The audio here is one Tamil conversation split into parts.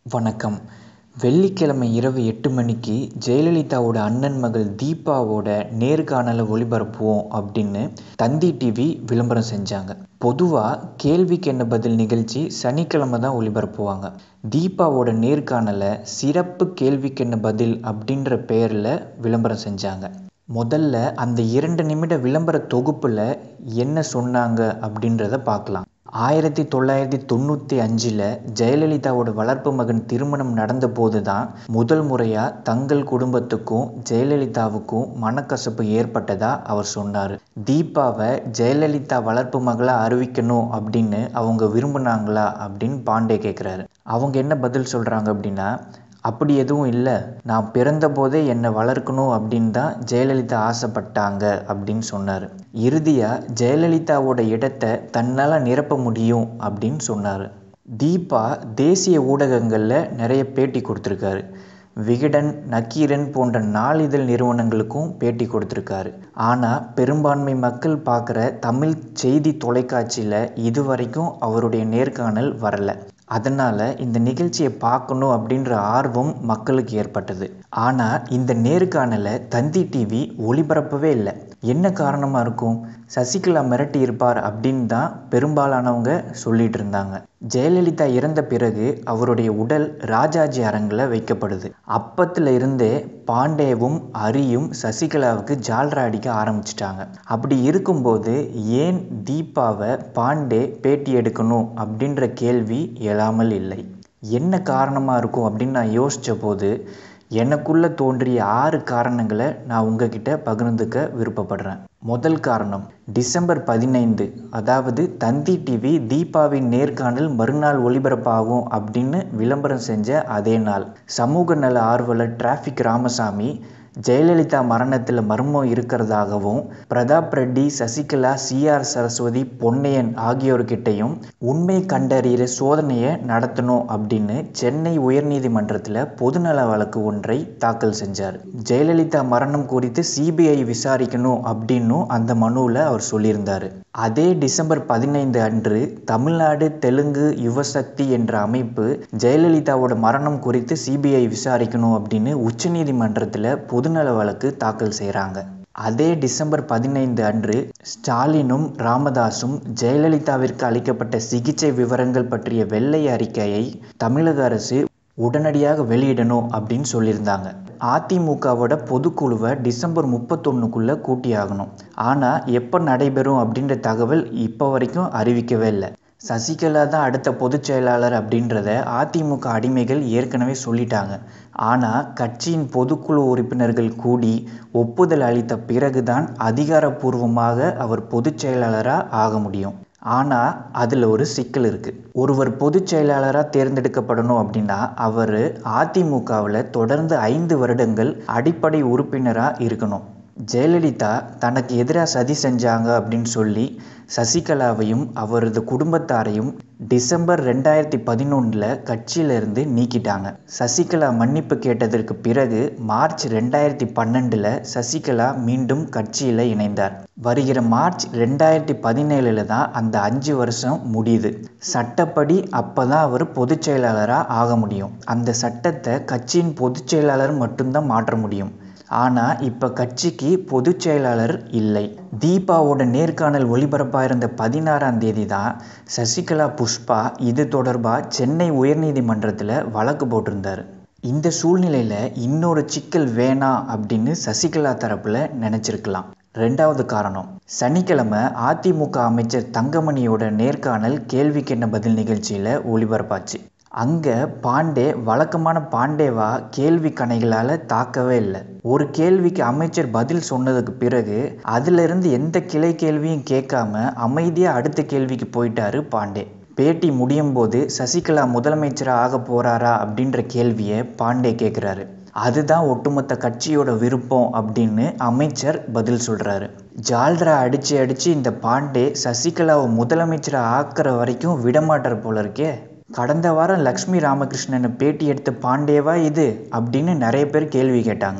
வணக்கம் வெள்ளிக்கிழமை இரவு எட்டு மணிக்கு ஜெயலலிதாவோட அண்ணன் மகள் தீபாவோட நேர்காணலை ஒளிபரப்புவோம் அப்படின்னு தந்தி டிவி விளம்பரம் செஞ்சாங்க பொதுவாக கேள்விக்கு என்ன பதில் நிகழ்ச்சி சனிக்கிழமை தான் ஒளிபரப்புவாங்க தீபாவோட நேர்காணலை சிறப்பு கேள்விக்கு என்ன பதில் அப்படின்ற பெயரில் விளம்பரம் செஞ்சாங்க முதல்ல அந்த இரண்டு நிமிட விளம்பர தொகுப்பில் என்ன சொன்னாங்க அப்படின்றத பார்க்கலாம் ஆயிரத்தி தொள்ளாயிரத்தி தொண்ணூற்றி அஞ்சில் ஜெயலலிதாவோட வளர்ப்பு மகன் திருமணம் நடந்தபோது தான் முதல் முறையாக தங்கள் குடும்பத்துக்கும் ஜெயலலிதாவுக்கும் மனக்கசப்பு ஏற்பட்டதாக அவர் சொன்னார் தீபாவை ஜெயலலிதா வளர்ப்பு மகளாக அறிவிக்கணும் அப்படின்னு அவங்க விரும்பினாங்களா அப்படின்னு பாண்டே கேட்குறாரு அவங்க என்ன பதில் சொல்கிறாங்க அப்படின்னா அப்படி எதுவும் இல்லை நான் பிறந்தபோதே என்னை வளர்க்கணும் அப்படின்னு தான் ஜெயலலிதா ஆசைப்பட்டாங்க அப்படின்னு சொன்னார் இறுதியாக ஜெயலலிதாவோட இடத்தை தன்னால் நிரப்ப முடியும் அப்படின்னு சொன்னார் தீபா தேசிய ஊடகங்களில் நிறைய பேட்டி கொடுத்துருக்காரு விகடன் நக்கீரன் போன்ற நாளிதழ் நிறுவனங்களுக்கும் பேட்டி கொடுத்துருக்காரு ஆனால் பெரும்பான்மை மக்கள் பார்க்குற தமிழ் செய்தி தொலைக்காட்சியில் இதுவரைக்கும் அவருடைய நேர்காணல் வரலை அதனால் இந்த நிகழ்ச்சியை பார்க்கணும் அப்படின்ற ஆர்வம் மக்களுக்கு ஏற்பட்டது ஆனால் இந்த நேர்காணலை தந்தி டிவி ஒளிபரப்பவே இல்லை என்ன காரணமாக இருக்கும் சசிகலா மிரட்டி இருப்பார் அப்படின்னு தான் பெரும்பாலானவங்க சொல்லிட்டு இருந்தாங்க ஜெயலலிதா இறந்த பிறகு அவருடைய உடல் ராஜாஜி அரங்கில் வைக்கப்படுது அப்பத்தில் இருந்தே பாண்டேவும் ஹரியும் சசிகலாவுக்கு ஜால்ரா அடிக்க ஆரம்பிச்சிட்டாங்க அப்படி இருக்கும்போது ஏன் தீபாவை பாண்டே பேட்டி எடுக்கணும் அப்படின்ற கேள்வி எழாமல் இல்லை என்ன காரணமாக இருக்கும் அப்படின்னு நான் யோசித்த போது எனக்குள்ளே தோன்றிய ஆறு காரணங்களை நான் உங்ககிட்ட பகிர்ந்துக்க விருப்பப்படுறேன் முதல் காரணம் டிசம்பர் பதினைந்து அதாவது தந்தி டிவி தீபாவின் நேர்காணல் மறுநாள் ஒளிபரப்பாகும் அப்படின்னு விளம்பரம் செஞ்ச அதே நாள் சமூக நல ஆர்வலர் டிராஃபிக் ராமசாமி ஜெயலலிதா மரணத்தில் மர்மம் இருக்கிறதாகவும் பிரதாப் ரெட்டி சசிகலா சிஆர் சரஸ்வதி பொன்னையன் ஆகியோர்கிட்டையும் உண்மை கண்டறிகிற சோதனையை நடத்தணும் அப்படின்னு சென்னை உயர்நீதிமன்றத்தில் பொதுநல வழக்கு ஒன்றை தாக்கல் செஞ்சார் ஜெயலலிதா மரணம் குறித்து சிபிஐ விசாரிக்கணும் அப்படின்னும் அந்த மனுவில் அவர் சொல்லியிருந்தார் அதே டிசம்பர் பதினைந்து அன்று தமிழ்நாடு தெலுங்கு யுவசக்தி என்ற அமைப்பு ஜெயலலிதாவோட மரணம் குறித்து சிபிஐ விசாரிக்கணும் அப்படின்னு உச்சநீதிமன்றத்தில் பொதுநல வழக்கு தாக்கல் செய்கிறாங்க அதே டிசம்பர் பதினைந்து அன்று ஸ்டாலினும் ராமதாசும் ஜெயலலிதாவிற்கு அளிக்கப்பட்ட சிகிச்சை விவரங்கள் பற்றிய வெள்ளை அறிக்கையை தமிழக அரசு உடனடியாக வெளியிடணும் அப்படின்னு சொல்லியிருந்தாங்க அதிமுகவோட பொதுக்குழுவை டிசம்பர் முப்பத்தொன்னுக்குள்ளே கூட்டியாகணும் ஆனால் எப்போ நடைபெறும் அப்படின்ற தகவல் இப்போ வரைக்கும் அறிவிக்கவே இல்லை சசிகலா தான் அடுத்த பொதுச் செயலாளர் அப்படின்றத அதிமுக அடிமைகள் ஏற்கனவே சொல்லிட்டாங்க ஆனால் கட்சியின் பொதுக்குழு உறுப்பினர்கள் கூடி ஒப்புதல் அளித்த பிறகுதான் அதிகாரப்பூர்வமாக அவர் பொதுச் செயலாளராக ஆக முடியும் ஆனால் அதில் ஒரு சிக்கல் இருக்குது ஒருவர் பொதுச் செயலாளராக தேர்ந்தெடுக்கப்படணும் அப்படின்னா அவர் அதிமுகவில் தொடர்ந்து ஐந்து வருடங்கள் அடிப்படை உறுப்பினராக இருக்கணும் ஜெயலலிதா தனக்கு எதிராக சதி செஞ்சாங்க அப்படின்னு சொல்லி சசிகலாவையும் அவரது குடும்பத்தாரையும் டிசம்பர் ரெண்டாயிரத்தி பதினொன்றில் கட்சியிலிருந்து நீக்கிட்டாங்க சசிகலா மன்னிப்பு கேட்டதற்கு பிறகு மார்ச் ரெண்டாயிரத்தி பன்னெண்டில் சசிகலா மீண்டும் கட்சியில் இணைந்தார் வருகிற மார்ச் ரெண்டாயிரத்தி பதினேழில் தான் அந்த அஞ்சு வருஷம் முடியுது சட்டப்படி அப்போ தான் அவர் பொதுச் செயலாளராக ஆக முடியும் அந்த சட்டத்தை கட்சியின் பொதுச் செயலாளர் மட்டும்தான் மாற்ற முடியும் ஆனால் இப்போ கட்சிக்கு பொதுச் செயலாளர் இல்லை தீபாவோட நேர்காணல் ஒளிபரப்பாக இருந்த பதினாறாம் தேதி தான் சசிகலா புஷ்பா இது தொடர்பாக சென்னை உயர்நீதிமன்றத்தில் வழக்கு போட்டிருந்தார் இந்த சூழ்நிலையில் இன்னொரு சிக்கல் வேணாம் அப்படின்னு சசிகலா தரப்பில் நினச்சிருக்கலாம் ரெண்டாவது காரணம் சனிக்கிழமை அதிமுக அமைச்சர் தங்கமணியோட நேர்காணல் கேள்விக்கு என்ன பதில் நிகழ்ச்சியில் ஒளிபரப்பாச்சு அங்கே பாண்டே வழக்கமான பாண்டேவா கேள்வி கணைகளால் தாக்கவே இல்லை ஒரு கேள்விக்கு அமைச்சர் பதில் சொன்னதுக்கு பிறகு அதிலிருந்து எந்த கிளை கேள்வியும் கேட்காம அமைதியாக அடுத்த கேள்விக்கு போயிட்டாரு பாண்டே பேட்டி முடியும் போது சசிகலா முதலமைச்சராக ஆக போகிறாரா அப்படின்ற கேள்வியை பாண்டே கேட்குறாரு அதுதான் ஒட்டுமொத்த கட்சியோட விருப்பம் அப்படின்னு அமைச்சர் பதில் சொல்கிறாரு ஜால்ரா அடித்து அடித்து இந்த பாண்டே சசிகலாவை முதலமைச்சராக ஆக்கிற வரைக்கும் விடமாட்டார் போல இருக்கே கடந்த வாரம் லக்ஷ்மி ராமகிருஷ்ணனை பேட்டி எடுத்த பாண்டேவா இது அப்படின்னு நிறைய பேர் கேள்வி கேட்டாங்க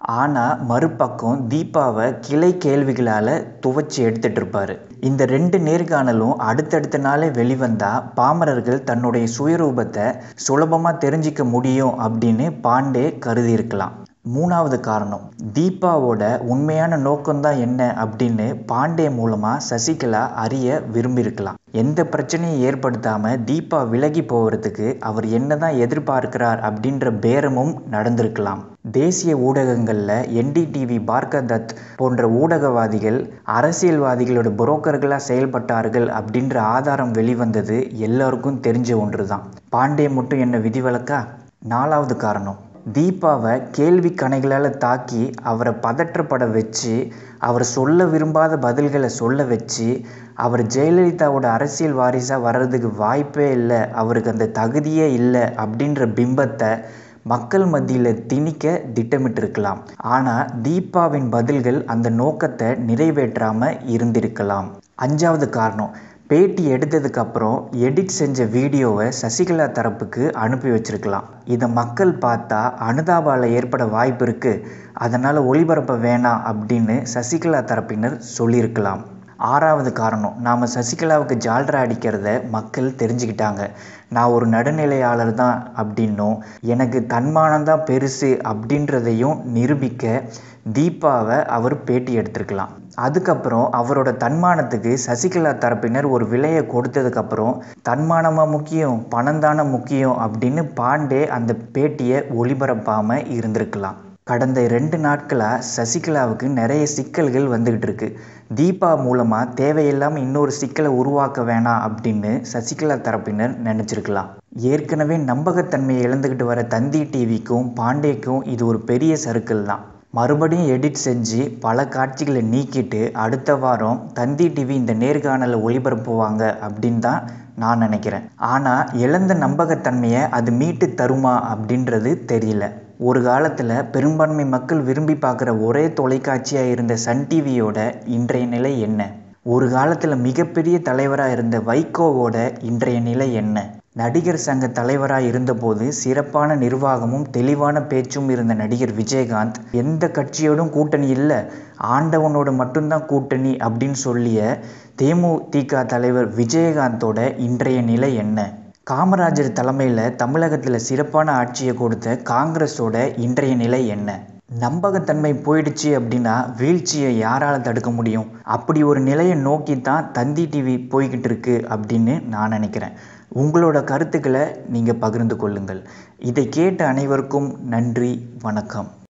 ஆனால் மறுபக்கம் தீபாவை கிளை கேள்விகளால் துவச்சி எடுத்துட்டு இருப்பாரு இந்த ரெண்டு நேர்காணலும் அடுத்தடுத்த நாளே வெளிவந்தால் பாமரர்கள் தன்னுடைய சுயரூபத்தை சுலபமாக தெரிஞ்சிக்க முடியும் அப்படின்னு பாண்டே கருதியிருக்கலாம் மூணாவது காரணம் தீபாவோட உண்மையான நோக்கம்தான் என்ன அப்படின்னு பாண்டே மூலமாக சசிகலா அறிய விரும்பியிருக்கலாம் எந்த பிரச்சனையும் ஏற்படுத்தாமல் தீபா விலகி போகிறதுக்கு அவர் என்னதான் எதிர்பார்க்கிறார் அப்படின்ற பேரமும் நடந்திருக்கலாம் தேசிய ஊடகங்களில் என்டிடிவி பார்க்க தத் போன்ற ஊடகவாதிகள் அரசியல்வாதிகளோட புரோக்கர்களாக செயல்பட்டார்கள் அப்படின்ற ஆதாரம் வெளிவந்தது எல்லாருக்கும் தெரிஞ்ச ஒன்று தான் பாண்டே மட்டும் என்ன விதிவிலக்கா நாலாவது காரணம் தீபாவை கேள்வி கணைகளால் தாக்கி அவரை பதற்றப்பட வச்சு அவர் சொல்ல விரும்பாத பதில்களை சொல்ல வச்சு அவர் ஜெயலலிதாவோட அரசியல் வாரிசாக வர்றதுக்கு வாய்ப்பே இல்லை அவருக்கு அந்த தகுதியே இல்லை அப்படின்ற பிம்பத்தை மக்கள் மத்தியில் திணிக்க திட்டமிட்டிருக்கலாம் ஆனால் தீபாவின் பதில்கள் அந்த நோக்கத்தை நிறைவேற்றாமல் இருந்திருக்கலாம் அஞ்சாவது காரணம் பேட்டி எடுத்ததுக்கு அப்புறம் எடிட் செஞ்ச வீடியோவை சசிகலா தரப்புக்கு அனுப்பி வச்சிருக்கலாம் இதை மக்கள் பார்த்தா அனுதாபால ஏற்பட வாய்ப்பு இருக்குது அதனால் ஒளிபரப்ப வேணாம் அப்படின்னு சசிகலா தரப்பினர் சொல்லியிருக்கலாம் ஆறாவது காரணம் நாம் சசிகலாவுக்கு ஜால்ரா அடிக்கிறத மக்கள் தெரிஞ்சுக்கிட்டாங்க நான் ஒரு நடுநிலையாளர் தான் அப்படின்னும் எனக்கு தன்மானம் தான் பெருசு அப்படின்றதையும் நிரூபிக்க தீபாவை அவர் பேட்டி எடுத்திருக்கலாம் அதுக்கப்புறம் அவரோட தன்மானத்துக்கு சசிகலா தரப்பினர் ஒரு விலையை கொடுத்ததுக்கப்புறம் தன்மானமாக முக்கியம் பணம் தானே முக்கியம் அப்படின்னு பாண்டே அந்த பேட்டியை ஒளிபரப்பாமல் இருந்திருக்கலாம் கடந்த ரெண்டு நாட்களாக சசிகலாவுக்கு நிறைய சிக்கல்கள் வந்துக்கிட்டு இருக்கு தீபா மூலமாக தேவையில்லாமல் இன்னொரு சிக்கலை உருவாக்க வேணாம் அப்படின்னு சசிகலா தரப்பினர் நினச்சிருக்கலாம் ஏற்கனவே நம்பகத்தன்மையை இழந்துக்கிட்டு வர தந்தி டிவிக்கும் பாண்டேக்கும் இது ஒரு பெரிய சர்க்கிள் தான் மறுபடியும் எடிட் செஞ்சு பல காட்சிகளை நீக்கிட்டு அடுத்த வாரம் தந்தி டிவி இந்த நேர்காணலை ஒளிபரப்புவாங்க அப்படின்னு தான் நான் நினைக்கிறேன் ஆனால் இழந்த நம்பகத்தன்மையை அது மீட்டு தருமா அப்படின்றது தெரியல ஒரு காலத்தில் பெரும்பான்மை மக்கள் விரும்பி பார்க்குற ஒரே தொலைக்காட்சியாக இருந்த சன் டிவியோட இன்றைய நிலை என்ன ஒரு காலத்தில் மிகப்பெரிய தலைவராக இருந்த வைகோவோட இன்றைய நிலை என்ன நடிகர் சங்க தலைவராக இருந்தபோது சிறப்பான நிர்வாகமும் தெளிவான பேச்சும் இருந்த நடிகர் விஜயகாந்த் எந்த கட்சியோடும் கூட்டணி இல்லை ஆண்டவனோட மட்டும்தான் கூட்டணி அப்படின்னு சொல்லிய தேமுதிக தலைவர் விஜயகாந்தோட இன்றைய நிலை என்ன காமராஜர் தலைமையில் தமிழகத்தில் சிறப்பான ஆட்சியை கொடுத்த காங்கிரஸோட இன்றைய நிலை என்ன நம்பகத்தன்மை போயிடுச்சு அப்படின்னா வீழ்ச்சியை யாரால் தடுக்க முடியும் அப்படி ஒரு நிலையை நோக்கி தான் தந்தி டிவி போய்கிட்டு இருக்கு அப்படின்னு நான் நினைக்கிறேன் உங்களோட கருத்துக்களை நீங்கள் பகிர்ந்து கொள்ளுங்கள் இதை கேட்ட அனைவருக்கும் நன்றி வணக்கம்